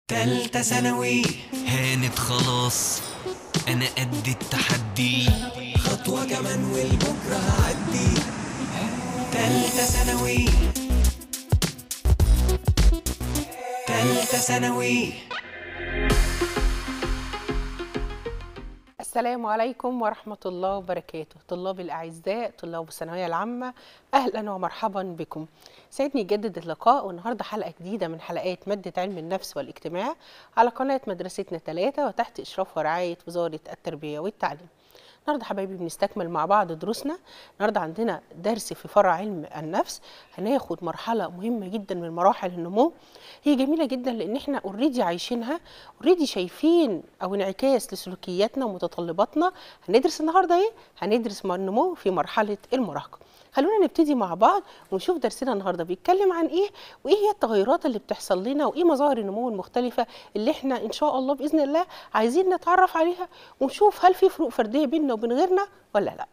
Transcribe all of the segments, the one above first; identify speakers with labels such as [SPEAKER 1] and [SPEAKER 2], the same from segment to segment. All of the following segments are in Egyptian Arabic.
[SPEAKER 1] تالتة ثانوي
[SPEAKER 2] هانت خلاص انا قد التحدي
[SPEAKER 1] خطوة كمان والبكرة هعدي تالتة ثانوي تالتة ثانوي
[SPEAKER 3] السلام عليكم ورحمة الله وبركاته طلاب الأعزاء طلاب الثانوية العامة أهلا ومرحبا بكم سعدني جدد اللقاء والنهاردة حلقة جديدة من حلقات مادة علم النفس والاجتماع على قناة مدرستنا ثلاثة وتحت إشراف ورعاية وزارة التربية والتعليم النهارده حبايبي بنستكمل مع بعض دروسنا النهارده عندنا درس في فرع علم النفس هناخد مرحله مهمه جدا من مراحل النمو هي جميله جدا لان احنا اوريدي عايشينها اوريدي شايفين او انعكاس لسلوكياتنا ومتطلباتنا هندرس النهارده ايه هندرس مع النمو في مرحله المراهقه خلونا نبتدي مع بعض ونشوف درسنا النهارده بيتكلم عن ايه وايه هي التغيرات اللي بتحصل لنا وايه مظاهر النمو المختلفه اللي احنا ان شاء الله باذن الله عايزين نتعرف عليها ونشوف هل في فروق فرديه بيننا وبين غيرنا ولا لا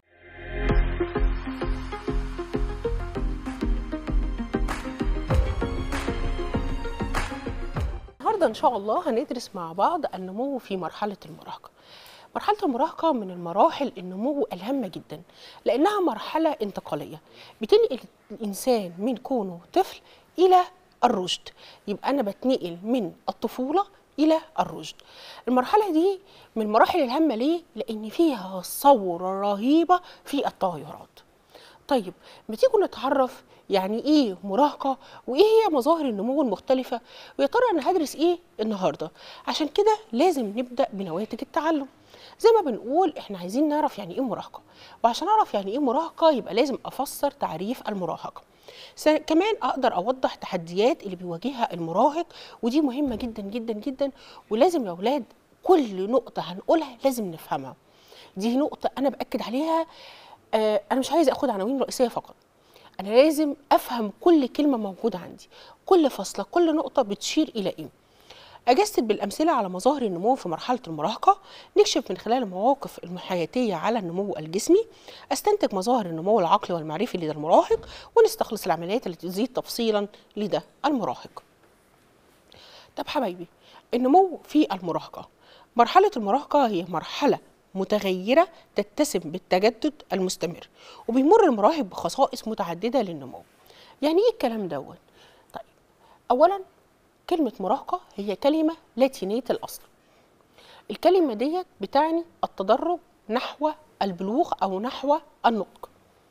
[SPEAKER 3] النهارده ان شاء الله هندرس مع بعض النمو في مرحله المراهقه مرحلة المراهقة من المراحل النمو الهامة جدا لأنها مرحلة انتقالية بتنقل الإنسان من كونه طفل إلى الرشد يبقى أنا بتنقل من الطفولة إلى الرشد المرحلة دي من المراحل الهامة ليه؟ لأن فيها ثورة رهيبة في التغيرات طيب ما تيجوا نتعرف يعني ايه مراهقه وايه هي مظاهر النمو المختلفه ويا ترى انا هدرس ايه النهارده عشان كده لازم نبدا بنواتج التعلم زي ما بنقول احنا عايزين نعرف يعني ايه مراهقه وعشان اعرف يعني ايه مراهقه يبقى لازم افسر تعريف المراهقه س- كمان اقدر اوضح تحديات اللي بيواجهها المراهق ودي مهمه جدا جدا جدا ولازم يا اولاد كل نقطه هنقولها لازم نفهمها دي نقطه انا باكد عليها آه انا مش عايزه اخد عناوين رئيسيه فقط انا لازم افهم كل كلمه موجوده عندي كل فصله كل نقطه بتشير الى ايه أجسد بالأمثلة على مظاهر النمو في مرحلة المراهقة نكشف من خلال المواقف الحياتية على النمو الجسمي أستنتج مظاهر النمو العقلي والمعرفي لدى المراهق ونستخلص العمليات التي تزيد تفصيلا لدى المراهق طب حبايبي النمو في المراهقة مرحلة المراهقة هي مرحلة متغيرة تتسم بالتجدد المستمر وبيمر المراهق بخصائص متعددة للنمو يعني ايه الكلام دوت طيب اولا كلمة مراهقة هي كلمة لاتينية الأصل الكلمة ديت بتعني التدرج نحو البلوغ أو نحو النضج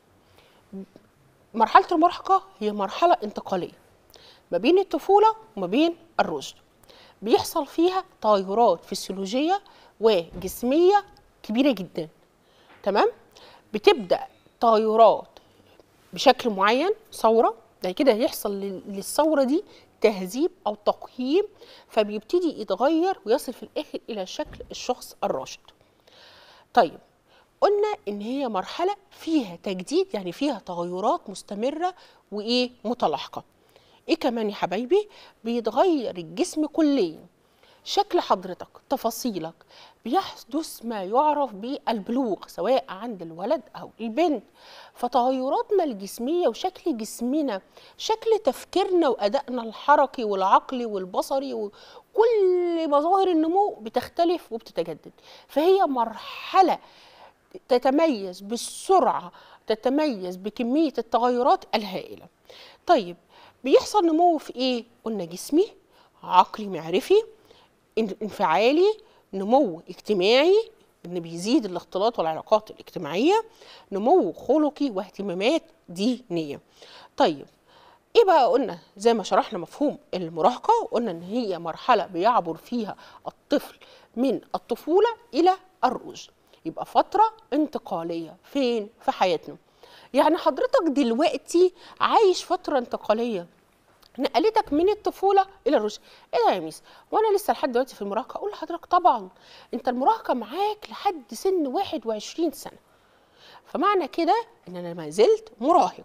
[SPEAKER 3] مرحلة المراهقة هي مرحلة انتقالية ما بين الطفولة وما بين الرشد بيحصل فيها تغيرات فسيولوجية وجسمية كبيرة جدا تمام بتبدأ تغيرات بشكل معين ثورة بعد كده هيحصل لل- للثورة دي تهذيب أو تقييم فبيبتدي يتغير ويصل في الآخر إلى شكل الشخص الراشد طيب قلنا ان هي مرحله فيها تجديد يعني فيها تغيرات مستمره وايه متلاحقه ايه كمان يا حبايبي بيتغير الجسم كليا شكل حضرتك تفاصيلك بيحدث ما يعرف بالبلوغ سواء عند الولد او البنت فتغيراتنا الجسميه وشكل جسمنا شكل تفكيرنا وادائنا الحركي والعقلي والبصري وكل مظاهر النمو بتختلف وبتتجدد فهي مرحله تتميز بالسرعه تتميز بكميه التغيرات الهائله طيب بيحصل نمو في ايه قلنا جسمي عقلي معرفي ان- انفعالي نمو اجتماعي ان بيزيد الاختلاط والعلاقات الاجتماعيه نمو خلقي واهتمامات دينيه طيب ايه بقى قلنا زي ما شرحنا مفهوم المراهقه قلنا ان هي مرحله بيعبر فيها الطفل من الطفوله الى الرشد يبقى فتره انتقاليه فين في حياتنا يعني حضرتك دلوقتي عايش فتره انتقاليه نقلتك من الطفوله الى الرشد ايه ده يا ميس وانا لسه لحد دلوقتي في المراهقه اقول لحضرتك طبعا انت المراهقه معاك لحد سن 21 سنه فمعنى كده ان انا ما زلت مراهق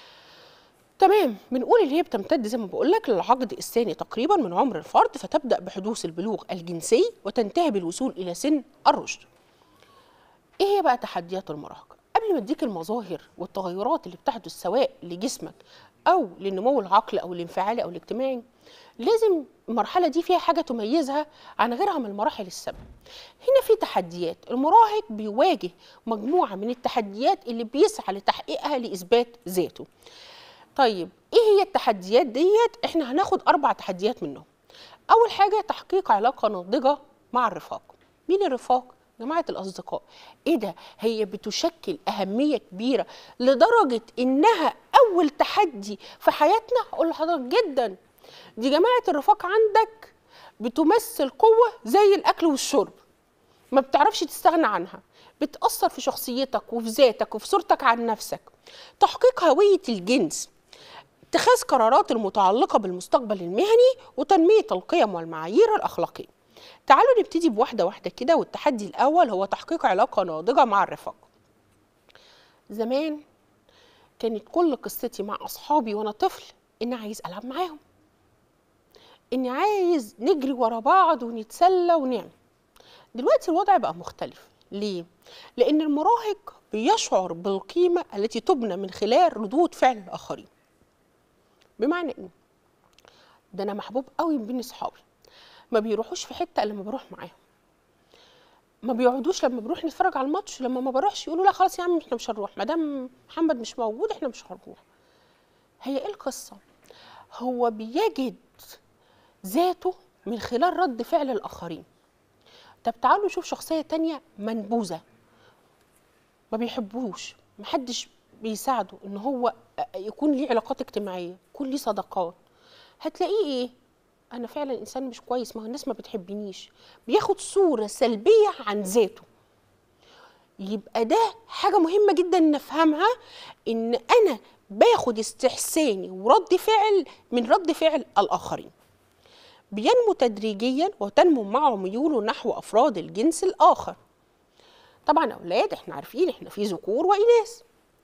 [SPEAKER 3] تمام بنقول ان هي بتمتد زي ما بقول لك للعقد الثاني تقريبا من عمر الفرد فتبدا بحدوث البلوغ الجنسي وتنتهي بالوصول الى سن الرشد ايه هي بقى تحديات المراهقه قبل ما اديك المظاهر والتغيرات اللي بتحدث سواء لجسمك او للنمو العقلي او الانفعالي او الاجتماعي لازم المرحله دي فيها حاجه تميزها عن غيرها من المراحل السابقه هنا في تحديات المراهق بيواجه مجموعه من التحديات اللي بيسعى لتحقيقها لاثبات ذاته طيب ايه هي التحديات ديت احنا هناخد اربع تحديات منهم اول حاجه تحقيق علاقه ناضجه مع الرفاق مين الرفاق جماعه الاصدقاء ايه ده هي بتشكل اهميه كبيره لدرجه انها اول تحدي في حياتنا اقول لحضرتك جدا دي جماعه الرفاق عندك بتمثل قوه زي الاكل والشرب ما بتعرفش تستغنى عنها بتأثر في شخصيتك وفي ذاتك وفي صورتك عن نفسك تحقيق هوية الجنس اتخاذ قرارات المتعلقة بالمستقبل المهني وتنمية القيم والمعايير الأخلاقية تعالوا نبتدي بواحدة واحدة كده والتحدي الأول هو تحقيق علاقة ناضجة مع الرفاق زمان كانت كل قصتي مع أصحابي وأنا طفل إني عايز ألعب معاهم إني عايز نجري ورا بعض ونتسلى ونعمل دلوقتي الوضع بقى مختلف ليه؟ لأن المراهق بيشعر بالقيمة التي تبنى من خلال ردود فعل الآخرين بمعنى إيه؟ ده أنا محبوب قوي من بين أصحابي ما بيروحوش في حتة إلا لما بروح معاهم ما بيقعدوش لما بنروح نتفرج على الماتش لما ما بروحش يقولوا لا خلاص يا عم احنا مش هنروح ما دام محمد مش موجود احنا مش هنروح هي ايه القصه هو بيجد ذاته من خلال رد فعل الاخرين طب تعالوا نشوف شخصيه تانية منبوذه ما بيحبوش محدش بيساعده ان هو يكون ليه علاقات اجتماعيه يكون ليه صداقات هتلاقيه ايه انا فعلا انسان مش كويس ما هو الناس ما بتحبنيش بياخد صوره سلبيه عن ذاته يبقى ده حاجه مهمه جدا نفهمها ان انا باخد استحساني ورد فعل من رد فعل الاخرين بينمو تدريجيا وتنمو معه ميوله نحو افراد الجنس الاخر طبعا اولاد احنا عارفين احنا في ذكور واناث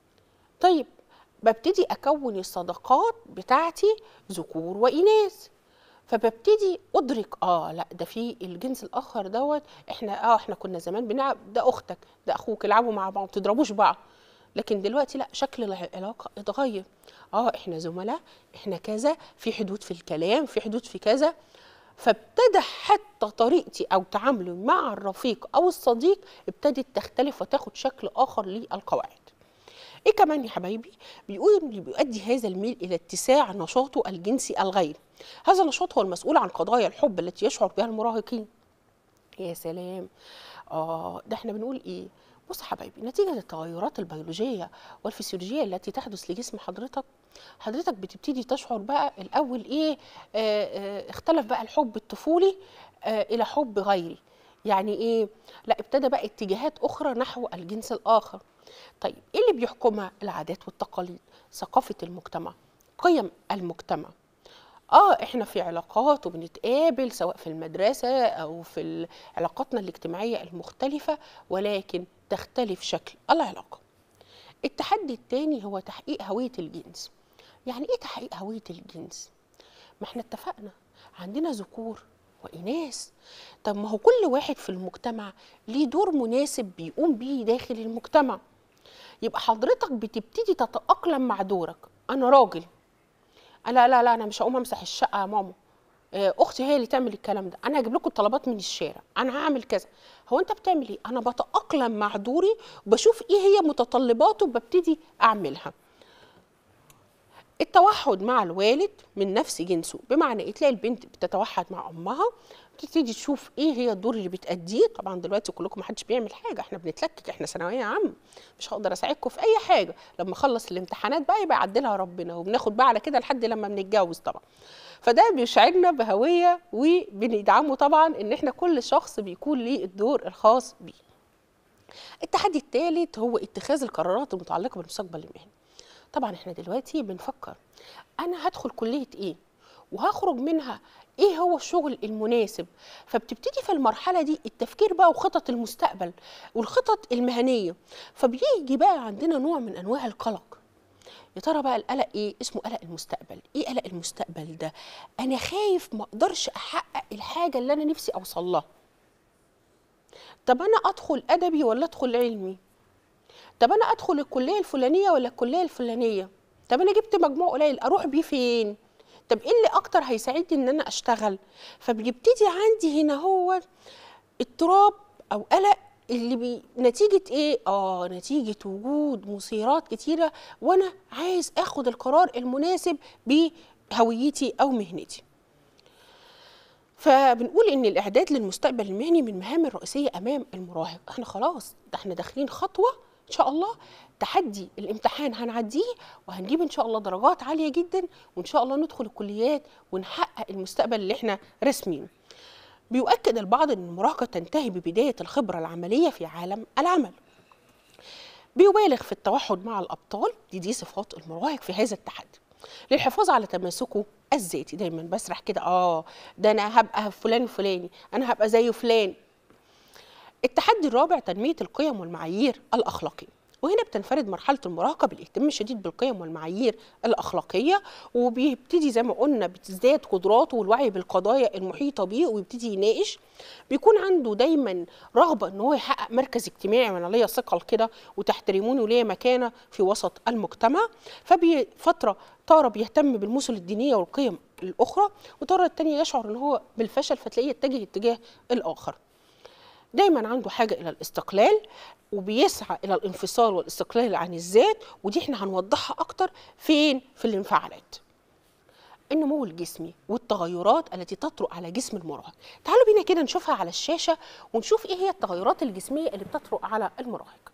[SPEAKER 3] طيب ببتدي اكون الصداقات بتاعتي ذكور واناث فببتدي ادرك اه لا ده في الجنس الاخر دوت احنا اه احنا كنا زمان بنلعب ده اختك ده اخوك العبوا مع بعض ما تضربوش بعض لكن دلوقتي لا شكل العلاقه اتغير اه احنا زملاء احنا كذا في حدود في الكلام في حدود في كذا فابتدى حتى طريقتي او تعاملي مع الرفيق او الصديق ابتدت تختلف وتاخد شكل اخر للقواعد ايه كمان يا حبايبي بيقول ان بيؤدي هذا الميل الى اتساع نشاطه الجنسي الغير هذا النشاط هو المسؤول عن قضايا الحب التي يشعر بها المراهقين يا سلام اه ده احنا بنقول ايه بص يا حبايبي نتيجة للتغيرات البيولوجية والفسيولوجية التي تحدث لجسم حضرتك حضرتك بتبتدي تشعر بقى الأول إيه آه آه اختلف بقى الحب الطفولي آه إلى حب غيري يعني إيه لا ابتدى بقى اتجاهات أخرى نحو الجنس الآخر طيب إيه اللي بيحكمها العادات والتقاليد ثقافة المجتمع قيم المجتمع اه احنا في علاقات وبنتقابل سواء في المدرسه او في علاقاتنا الاجتماعيه المختلفه ولكن تختلف شكل العلاقه التحدي الثاني هو تحقيق هويه الجنس يعني ايه تحقيق هويه الجنس ما احنا اتفقنا عندنا ذكور واناث طب ما هو كل واحد في المجتمع ليه دور مناسب بيقوم بيه داخل المجتمع يبقى حضرتك بتبتدي تتاقلم مع دورك انا راجل لا لا لا انا مش هقوم امسح الشقه يا ماما اختي هي اللي تعمل الكلام ده انا هجيب لكم الطلبات من الشارع انا هعمل كذا هو انت بتعمل ايه انا بتاقلم مع دوري وبشوف ايه هي متطلباته وببتدي اعملها التوحد مع الوالد من نفس جنسه بمعنى ايه تلاقي البنت بتتوحد مع امها بتبتدي تشوف ايه هي الدور اللي بتأديه طبعا دلوقتي كلكم ما حدش بيعمل حاجه احنا بنتلكك احنا ثانويه عامه مش هقدر اساعدكم في اي حاجه لما اخلص الامتحانات بقى يبقى يعدلها ربنا وبناخد بقى على كده لحد لما بنتجوز طبعا فده بيشعرنا بهويه وبندعمه طبعا ان احنا كل شخص بيكون ليه الدور الخاص بيه التحدي الثالث هو اتخاذ القرارات المتعلقه بالمستقبل المهني طبعا احنا دلوقتي بنفكر انا هدخل كليه ايه وهخرج منها ايه هو الشغل المناسب فبتبتدي في المرحله دي التفكير بقى وخطط المستقبل والخطط المهنيه فبيجي بقى عندنا نوع من انواع القلق يا ترى بقى القلق ايه اسمه قلق المستقبل ايه قلق المستقبل ده انا خايف ما اقدرش احقق الحاجه اللي انا نفسي اوصل لها طب انا ادخل ادبي ولا ادخل علمي طب انا ادخل الكليه الفلانيه ولا الكليه الفلانيه طب انا جبت مجموع قليل اروح بيه فين طب ايه اللي اكتر هيساعدني ان انا اشتغل فبيبتدي عندي هنا هو اضطراب او قلق اللي بي نتيجة ايه؟ اه نتيجة وجود مثيرات كتيرة وانا عايز اخد القرار المناسب بهويتي او مهنتي. فبنقول ان الاعداد للمستقبل المهني من المهام الرئيسيه امام المراهق احنا خلاص ده احنا داخلين خطوه ان شاء الله تحدي الامتحان هنعديه وهنجيب ان شاء الله درجات عاليه جدا وان شاء الله ندخل الكليات ونحقق المستقبل اللي احنا راسمينه بيؤكد البعض ان المراهقه تنتهي ببدايه الخبره العمليه في عالم العمل بيبالغ في التوحد مع الابطال دي دي صفات المراهق في هذا التحدي للحفاظ على تماسكه الذاتي دايما بسرح كده اه ده انا هبقى فلان الفلاني انا هبقى زي فلان التحدي الرابع تنميه القيم والمعايير الاخلاقيه وهنا بتنفرد مرحله المراهقه بالاهتمام الشديد بالقيم والمعايير الاخلاقيه وبيبتدي زي ما قلنا بتزداد قدراته والوعي بالقضايا المحيطه بيه ويبتدي يناقش بيكون عنده دايما رغبه ان هو يحقق مركز اجتماعي وانا ليا ثقل كده وتحترموني وليا مكانه في وسط المجتمع فبفتره تارة بيهتم بالمثل الدينيه والقيم الاخرى وتارة التانية يشعر ان هو بالفشل فتلاقيه يتجه اتجاه الاخر دايما عنده حاجه الى الاستقلال وبيسعى الى الانفصال والاستقلال عن الذات ودي احنا هنوضحها اكتر فين في الانفعالات النمو الجسمي والتغيرات التي تطرق على جسم المراهق تعالوا بينا كده نشوفها على الشاشه ونشوف ايه هي التغيرات الجسميه اللي بتطرق على المراهق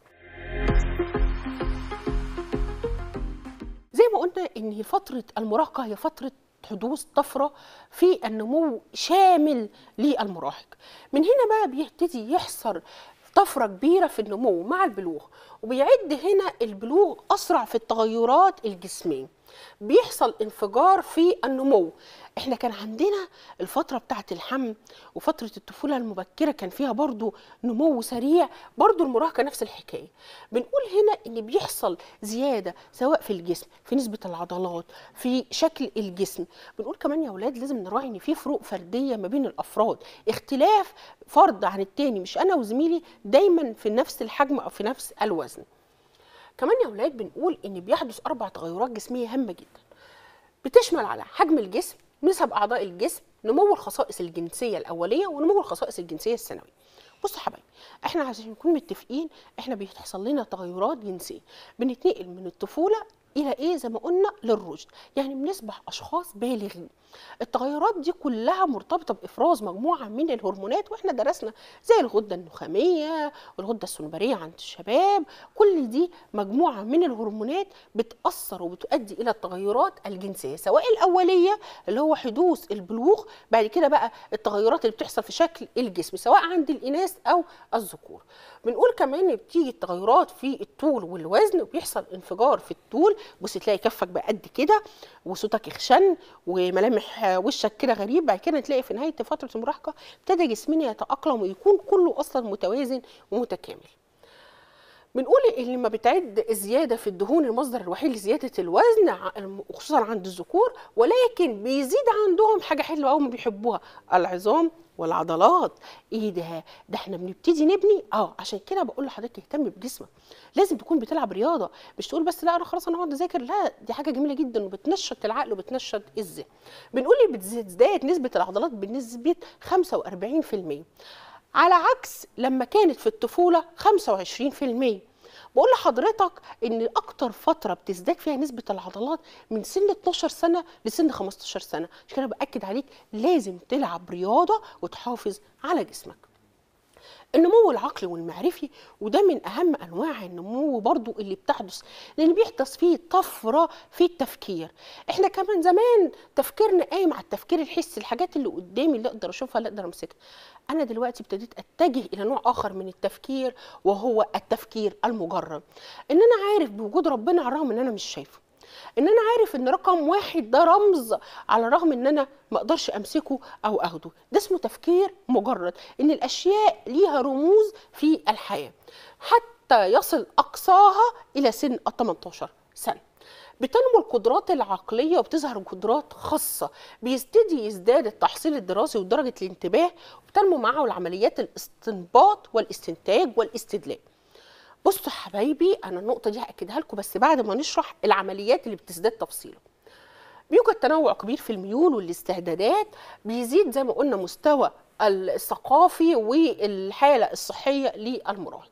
[SPEAKER 3] زي ما قلنا ان فتره المراهقه هي فتره حدوث طفره في النمو شامل للمراهق من هنا بقى بيبتدي يحصل طفره كبيره في النمو مع البلوغ وبيعد هنا البلوغ اسرع في التغيرات الجسميه بيحصل انفجار في النمو احنا كان عندنا الفترة بتاعة الحمل وفترة الطفولة المبكرة كان فيها برضو نمو سريع برضو المراهقة نفس الحكاية بنقول هنا ان بيحصل زيادة سواء في الجسم في نسبة العضلات في شكل الجسم بنقول كمان يا اولاد لازم نراعي ان في فروق فردية ما بين الافراد اختلاف فرد عن التاني مش انا وزميلي دايما في نفس الحجم او في نفس الوزن كمان يا اولاد بنقول ان بيحدث اربع تغيرات جسميه هامه جدا بتشمل على حجم الجسم نسب اعضاء الجسم نمو الخصائص الجنسيه الاوليه ونمو الخصائص الجنسيه الثانويه بصوا يا حبايبي احنا عشان نكون متفقين احنا بيحصل لنا تغيرات جنسيه بنتنقل من الطفوله الى ايه زي ما قلنا للرشد يعني بنصبح اشخاص بالغين التغيرات دي كلها مرتبطه بافراز مجموعه من الهرمونات واحنا درسنا زي الغده النخاميه والغده السنبريه عند الشباب كل دي مجموعه من الهرمونات بتاثر وبتؤدي الى التغيرات الجنسيه سواء الاوليه اللي هو حدوث البلوغ بعد كده بقى التغيرات اللي بتحصل في شكل الجسم سواء عند الاناث او الذكور بنقول كمان بتيجي التغيرات في الطول والوزن وبيحصل انفجار في الطول بص تلاقي كفك بقى قد كده وصوتك يخشن وملامح وشك كده غريب بعد كده تلاقي في نهايه فتره المراهقه ابتدى جسمنا يتاقلم ويكون كله اصلا متوازن ومتكامل بنقول ان لما بتعد الزياده في الدهون المصدر الوحيد لزياده الوزن خصوصا عند الذكور ولكن بيزيد عندهم حاجه حلوه قوي بيحبوها العظام والعضلات ايه ده ده احنا بنبتدي نبني اه عشان كده بقول لحضرتك اهتم بجسمك لازم تكون بتلعب رياضه مش تقول بس لا انا خلاص انا هقعد اذاكر لا دي حاجه جميله جدا وبتنشط العقل وبتنشط الذهن بنقول لي بتزداد نسبه العضلات بنسبه 45% على عكس لما كانت في الطفوله 25% بقول لحضرتك ان اكتر فتره بتزداد فيها نسبه العضلات من سن 12 سنه لسن 15 سنه عشان كده باكد عليك لازم تلعب رياضه وتحافظ على جسمك النمو العقلي والمعرفي وده من اهم انواع النمو برضو اللي بتحدث لان بيحدث فيه طفره في التفكير احنا كمان زمان تفكيرنا قايم على التفكير الحسي الحاجات اللي قدامي اللي اقدر اشوفها اللي اقدر امسكها انا دلوقتي ابتديت اتجه الى نوع اخر من التفكير وهو التفكير المجرد ان انا عارف بوجود ربنا على الرغم ان انا مش شايفه ان انا عارف ان رقم واحد ده رمز على الرغم ان انا ما اقدرش امسكه او اخده ده اسمه تفكير مجرد ان الاشياء ليها رموز في الحياه حتى يصل اقصاها الى سن ال 18 سنه بتنمو القدرات العقلية وبتظهر قدرات خاصة بيبتدي يزداد التحصيل الدراسي ودرجة الانتباه وبتنمو معه العمليات الاستنباط والاستنتاج والاستدلال بصوا يا حبايبي انا النقطه دي هاكدها لكم بس بعد ما نشرح العمليات اللي بتزداد تفصيلا بيوجد تنوع كبير في الميول والاستعدادات بيزيد زي ما قلنا مستوى الثقافي والحاله الصحيه للمراهق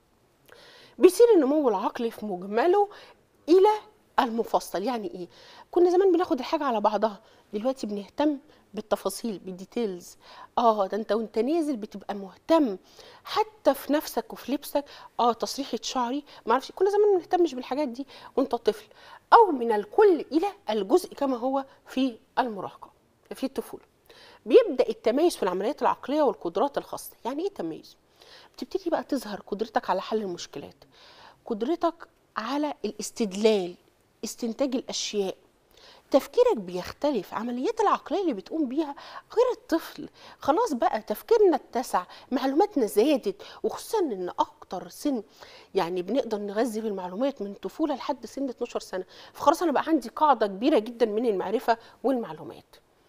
[SPEAKER 3] بيصير النمو العقلي في مجمله الى المفصل يعني ايه كنا زمان بناخد الحاجه على بعضها دلوقتي بنهتم بالتفاصيل بالديتيلز اه ده انت وانت نازل بتبقى مهتم حتى في نفسك وفي لبسك اه تسريحه شعري ما اعرفش كنا زمان ما بنهتمش بالحاجات دي وانت طفل او من الكل الى الجزء كما هو في المراهقه في الطفوله بيبدا التميز في العمليات العقليه والقدرات الخاصه يعني ايه تميز بتبتدي بقى تظهر قدرتك على حل المشكلات قدرتك على الاستدلال استنتاج الاشياء تفكيرك بيختلف عمليات العقليه اللي بتقوم بيها غير الطفل خلاص بقى تفكيرنا اتسع معلوماتنا زادت وخصوصا ان اكتر سن يعني بنقدر نغذي بالمعلومات من الطفوله لحد سن 12 سنه فخلاص انا بقى عندي قاعده كبيره جدا من المعرفه والمعلومات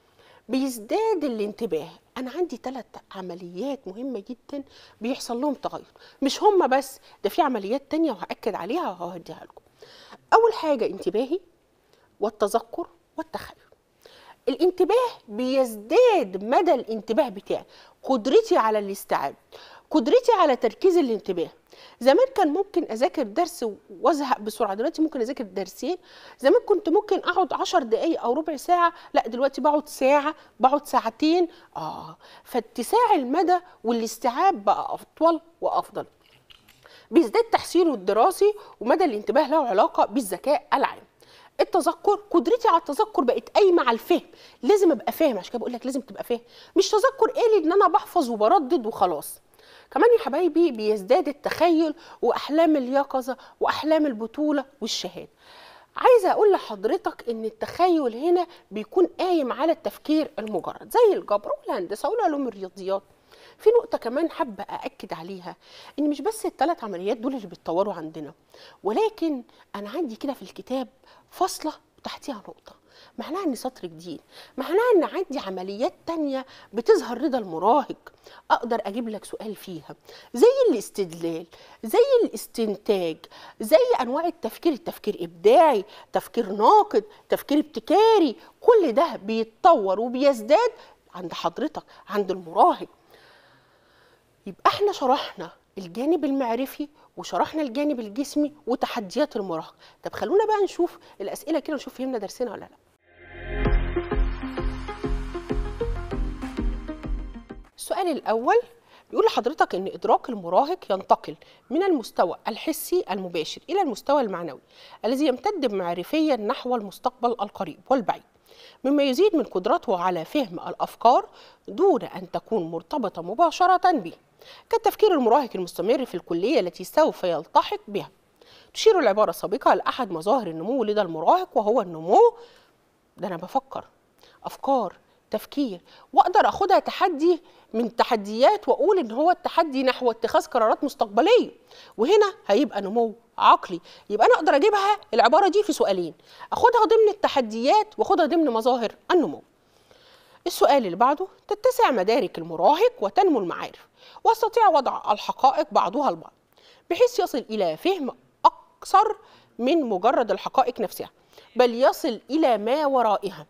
[SPEAKER 3] بيزداد الانتباه انا عندي ثلاث عمليات مهمه جدا بيحصل لهم تغير مش هم بس ده في عمليات تانية وهاكد عليها وهوديها لكم اول حاجه انتباهي والتذكر والتخيل الانتباه بيزداد مدى الانتباه بتاعي قدرتي على الاستيعاب قدرتي على تركيز الانتباه زمان كان ممكن اذاكر درس وازهق بسرعه دلوقتي ممكن اذاكر درسين زمان كنت ممكن اقعد عشر دقايق او ربع ساعه لا دلوقتي بقعد ساعه بقعد ساعتين اه فاتساع المدى والاستيعاب بقى اطول وافضل بيزداد تحصيله الدراسي ومدى الانتباه له علاقه بالذكاء العام التذكر قدرتي على التذكر بقت قايمه على الفهم لازم ابقى فاهم عشان كده بقول لك لازم تبقى فاهم مش تذكر آلي ان انا بحفظ وبردد وخلاص كمان يا حبايبي بيزداد التخيل واحلام اليقظه واحلام البطوله والشهاده عايزه اقول لحضرتك ان التخيل هنا بيكون قايم على التفكير المجرد زي الجبر والهندسه والعلوم الرياضيات في نقطة كمان حابة أأكد عليها إن مش بس الثلاث عمليات دول اللي بيتطوروا عندنا ولكن أنا عندي كده في الكتاب فاصلة وتحتيها نقطة معناها إن سطر جديد معناها إن عندي عمليات تانية بتظهر رضا المراهق أقدر أجيب لك سؤال فيها زي الاستدلال زي الاستنتاج زي أنواع التفكير التفكير إبداعي تفكير ناقد تفكير ابتكاري كل ده بيتطور وبيزداد عند حضرتك عند المراهق يبقى احنا شرحنا الجانب المعرفي وشرحنا الجانب الجسمي وتحديات المراهقه طب خلونا بقى نشوف الاسئله كده ونشوف فهمنا درسنا ولا لا السؤال الاول بيقول لحضرتك ان ادراك المراهق ينتقل من المستوى الحسي المباشر الى المستوى المعنوي الذي يمتد معرفيا نحو المستقبل القريب والبعيد مما يزيد من قدرته على فهم الافكار دون ان تكون مرتبطه مباشره به كالتفكير المراهق المستمر في الكليه التي سوف يلتحق بها تشير العباره السابقه لاحد مظاهر النمو لدى المراهق وهو النمو ده انا بفكر افكار تفكير واقدر اخدها تحدي من تحديات واقول ان هو التحدي نحو اتخاذ قرارات مستقبليه وهنا هيبقى نمو عقلي يبقى انا اقدر اجيبها العباره دي في سؤالين اخدها ضمن التحديات واخدها ضمن مظاهر النمو السؤال اللي بعده تتسع مدارك المراهق وتنمو المعارف واستطيع وضع الحقائق بعضها البعض بحيث يصل الى فهم اكثر من مجرد الحقائق نفسها بل يصل الى ما ورائها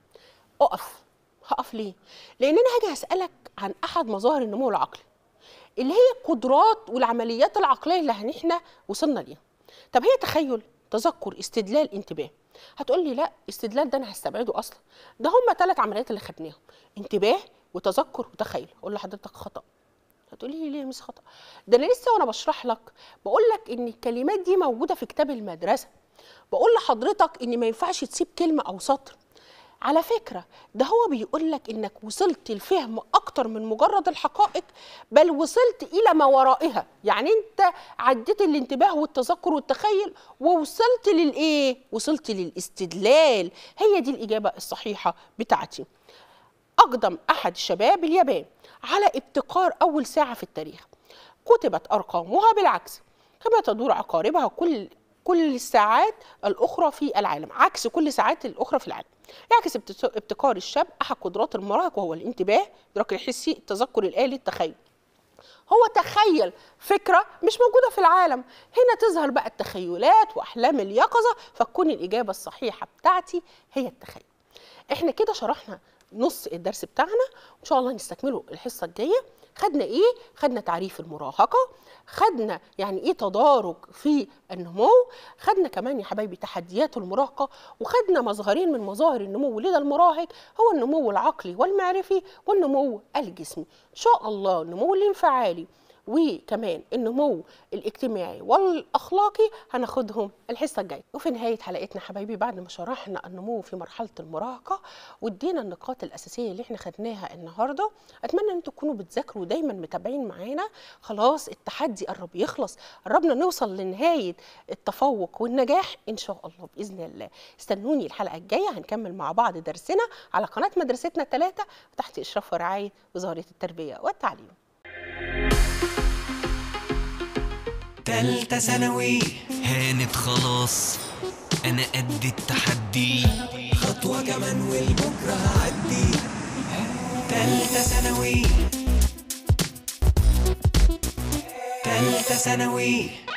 [SPEAKER 3] اقف هقف ليه لان انا هاجي اسالك عن احد مظاهر النمو العقلي اللي هي القدرات والعمليات العقليه اللي احنا وصلنا ليها طب هي تخيل تذكر استدلال انتباه هتقول لي لا استدلال ده انا هستبعده اصلا ده هم ثلاث عمليات اللي خدناهم انتباه وتذكر وتخيل اقول لحضرتك خطا هتقولي لي ليه مش خطا ده انا لسه وانا بشرح لك بقول لك ان الكلمات دي موجوده في كتاب المدرسه بقول لحضرتك ان ما ينفعش تسيب كلمه او سطر على فكرة ده هو بيقول لك إنك وصلت لفهم أكتر من مجرد الحقائق بل وصلت إلى ما ورائها يعني أنت عديت الانتباه والتذكر والتخيل ووصلت للإيه؟ وصلت للاستدلال هي دي الإجابة الصحيحة بتاعتي أقدم أحد شباب اليابان على ابتكار أول ساعة في التاريخ كتبت أرقامها بالعكس كما تدور عقاربها كل كل الساعات الأخرى في العالم عكس كل الساعات الأخرى في العالم يعكس ابتكار الشاب أحد قدرات المراهق وهو الانتباه الإدراك الحسي التذكر الآلي التخيل هو تخيل فكرة مش موجودة في العالم هنا تظهر بقى التخيلات وأحلام اليقظة فتكون الإجابة الصحيحة بتاعتي هي التخيل احنا كده شرحنا نص الدرس بتاعنا وان شاء الله نستكمله الحصه الجايه خدنا ايه خدنا تعريف المراهقه خدنا يعني ايه تدارج في النمو خدنا كمان يا حبايبي تحديات المراهقه وخدنا مظهرين من مظاهر النمو لدى المراهق هو النمو العقلي والمعرفي والنمو الجسمي ان شاء الله النمو الانفعالي وكمان النمو الاجتماعي والاخلاقي هناخدهم الحصه الجايه وفي نهايه حلقتنا حبايبي بعد ما شرحنا النمو في مرحله المراهقه وادينا النقاط الاساسيه اللي احنا خدناها النهارده اتمنى ان انتم تكونوا بتذاكروا دايما متابعين معانا خلاص التحدي قرب يخلص قربنا نوصل لنهايه التفوق والنجاح ان شاء الله باذن الله استنوني الحلقه الجايه هنكمل مع بعض درسنا على قناه مدرستنا الثلاثه تحت اشراف ورعايه وزاره التربيه والتعليم
[SPEAKER 1] تالتة ثانوي
[SPEAKER 2] هانت خلاص انا قد التحدي
[SPEAKER 1] خطوة كمان والبكرة هعدي تالتة ثانوي تالتة ثانوي